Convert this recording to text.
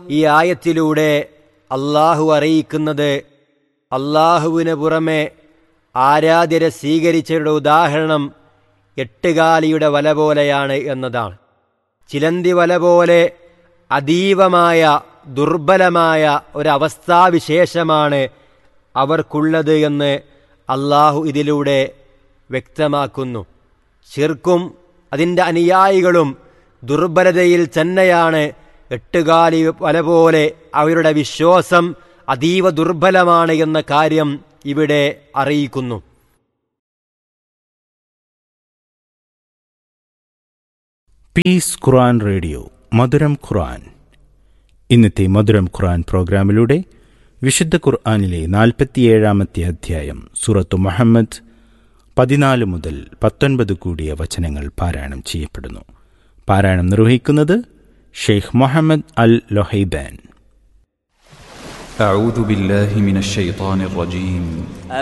ഈ ആയത്തിലൂടെ അള്ളാഹു അറിയിക്കുന്നത് അള്ളാഹുവിന് പുറമെ ആരാധ്യരെ സ്വീകരിച്ചവരുടെ ഉദാഹരണം എട്ടുകാലിയുടെ വല പോലെയാണ് എന്നതാണ് ചിലന്തി വല പോലെ അതീവമായ ദുർബലമായ ഒരവസ്ഥാവിശേഷമാണ് അവർക്കുള്ളത് എന്ന് അള്ളാഹു ഇതിലൂടെ വ്യക്തമാക്കുന്നു ശിർക്കും അതിൻ്റെ അനുയായികളും ദുർബലതയിൽ തന്നെയാണ് എട്ടുകാലി വല പോലെ അവരുടെ വിശ്വാസം അതീവ ദുർബലമാണ് എന്ന കാര്യം ഇവിടെ അറിയിക്കുന്നു പീസ് ഖുറാൻ റേഡിയോ മധുരം ഖുറാൻ ഇന്നത്തെ മധുരം ഖുറാൻ പ്രോഗ്രാമിലൂടെ വിശുദ്ധ ഖുർആാനിലെ നാൽപ്പത്തിയേഴാമത്തെ അധ്യായം സൂറത്തു മുഹമ്മദ് പതിനാല് മുതൽ പത്തൊൻപത് കൂടിയ വചനങ്ങൾ പാരായണം ചെയ്യപ്പെടുന്നു പാരായണം നിർവഹിക്കുന്നത് ഷെയ്ഖ് മുഹമ്മദ് അൽ ലൊഹൈബാൻ أعوذ بالله من الشيطان الرجيم